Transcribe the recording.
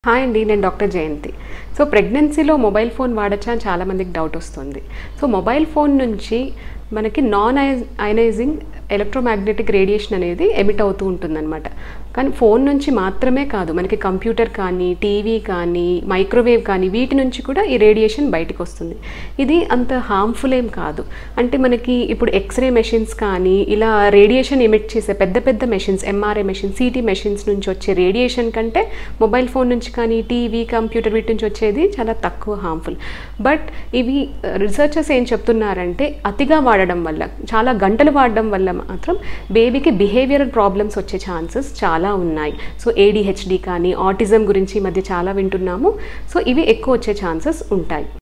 hi అండి నేను doctor Jayanthi so ప్రెగ్నెన్సీలో మొబైల్ ఫోన్ వాడచ్చా అని చాలామందికి డౌట్ వస్తుంది సో మొబైల్ ఫోన్ నుంచి మనకి నాన్ అయనైజింగ్ ఎలక్ట్రోమాగ్నెటిక్ రేడియేషన్ అనేది ఎమిట్ అవుతూ ఉంటుందన్నమాట కానీ ఫోన్ నుంచి మాత్రమే కాదు మనకి కంప్యూటర్ కానీ టీవీ కానీ మైక్రోవేవ్ కానీ వీటి నుంచి కూడా ఈ రేడియేషన్ బయటకు వస్తుంది ఇది అంత హార్మ్ఫుల్ ఏం కాదు అంటే మనకి ఇప్పుడు ఎక్స్రే మెషిన్స్ కానీ ఇలా రేడియేషన్ ఎమిట్ చేసే పెద్ద పెద్ద machines MRI machines CT machines నుంచి వచ్చే రేడియేషన్ కంటే మొబైల్ ఫోన్ నుంచి కానీ టీవీ కంప్యూటర్ వీటి నుంచి వచ్చేది చాలా తక్కువ హార్మ్ఫుల్ బట్ ఇవి రీసెర్చర్స్ ఏం చెప్తున్నారంటే అతిగా వాడడం వల్ల చాలా గంటలు వాడడం వల్ల మాత్రం బేబీకి బిహేవియరల్ ప్రాబ్లమ్స్ వచ్చే ఛాన్సెస్ చాలా ఉన్నాయి సో ఏడిహెచ్డి కానీ ఆటిజం గురించి ఈ మధ్య చాలా వింటున్నాము సో ఇవి ఎక్కువ వచ్చే ఛాన్సెస్ ఉంటాయి